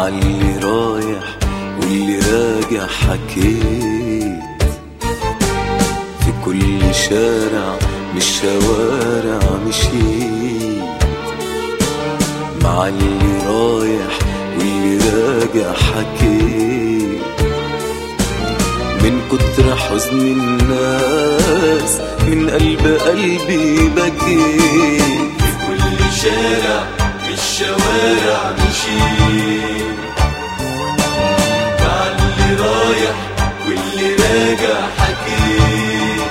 مع اللي رايح واللي راجع حكيت في كل شارع من الشوارع مشيت مع اللي رايح واللي راجع حكيت من كتر حزن الناس من قلب قلبي بكيت في كل شارع من الشوارع مشيت مع اللي رايح واللي راجع حكيت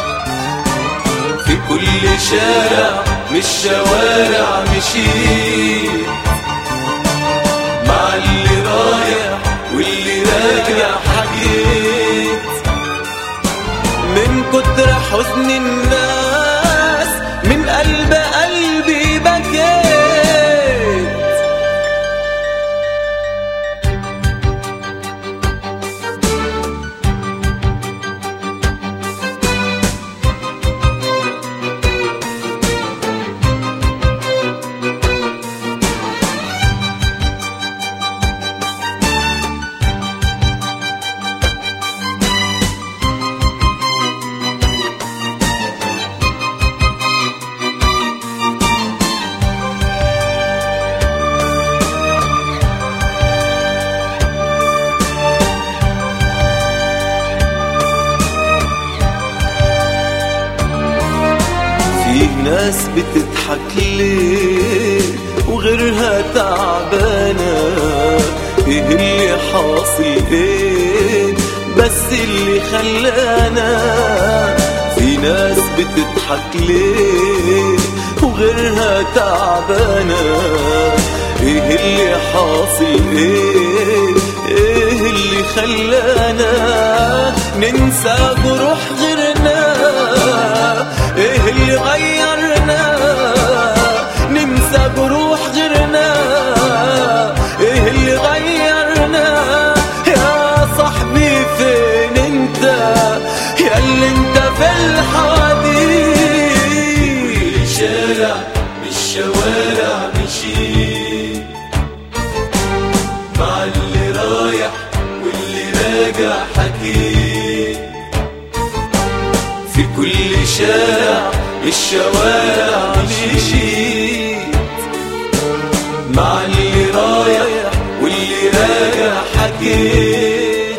في كل شارع من الشوارع مشيت مع اللي رايح واللي راجع حكيت من كتر حزن الناس من قلب قلبي بكيت في ناس بتضحك ليه وغيرها تعبانة ايه اللي حاصل ايه بس اللي خلانا في ناس بتضحك ليه وغيرها تعبانة ايه اللي حاصل ايه ايه اللي خلانا ننسى جروح غيرنا ايه اللي غيرنا ننسى جروح غيرنا ايه اللي غيرنا يا صاحبي فين انت يا اللي انت في الحواديت كل شارع من الشوارع مشيت مع اللي رايح واللي راجع حكيت في كل شارع الشوارع مشيت مع اللي رايح واللي راجع حكيت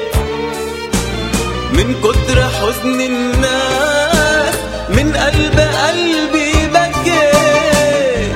من كتر حزن الناس من قلب قلبي بكيت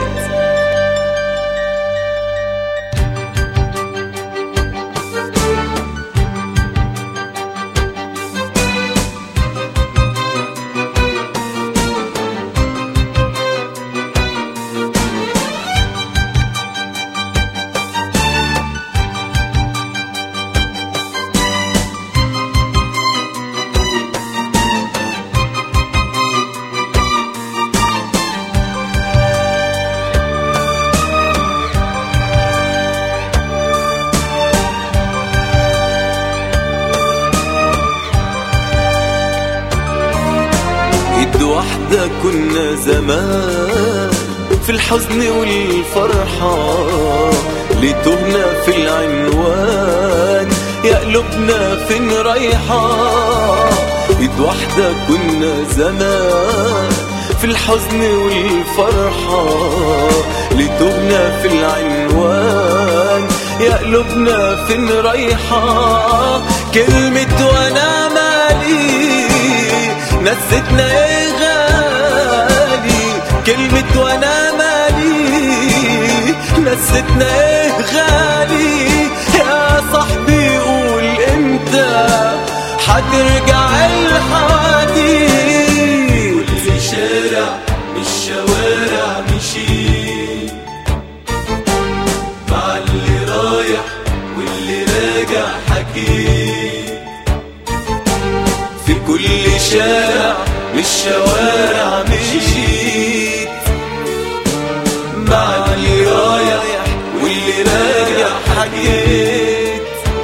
ايد واحدة كنا زمان في الحزن والفرحة لتهنا في العنوان يا قلوبنا فين رايحة ايد واحدة كنا زمان في الحزن والفرحة لتهنا في العنوان يا قلوبنا فين رايحة كلمة وانا مالي نستنا ايه غالي كلمة وانا مالي نستنا ايه غالي يا صاحبي قول امتى حترجع الحواديت كل شارع من الشوارع مشيت مع اللي رايح واللي راجع حكيت في كل شارع من الشوارع مشيت مع اللي رايح واللي راجع حكيت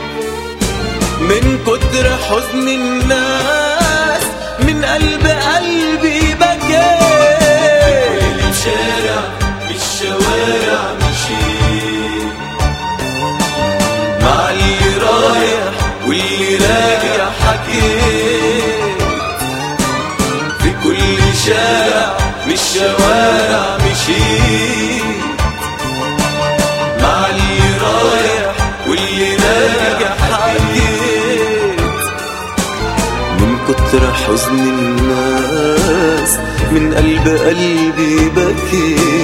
من كتر حزن الناس من قلب قلبي بكيت كل شارع من الشوارع مشيت واللي راجع حكيت في كل شارع مش شوارع مشيت مع اللي رايح واللي راجع حكيت من كتر حزن الناس من قلب قلبي بكيت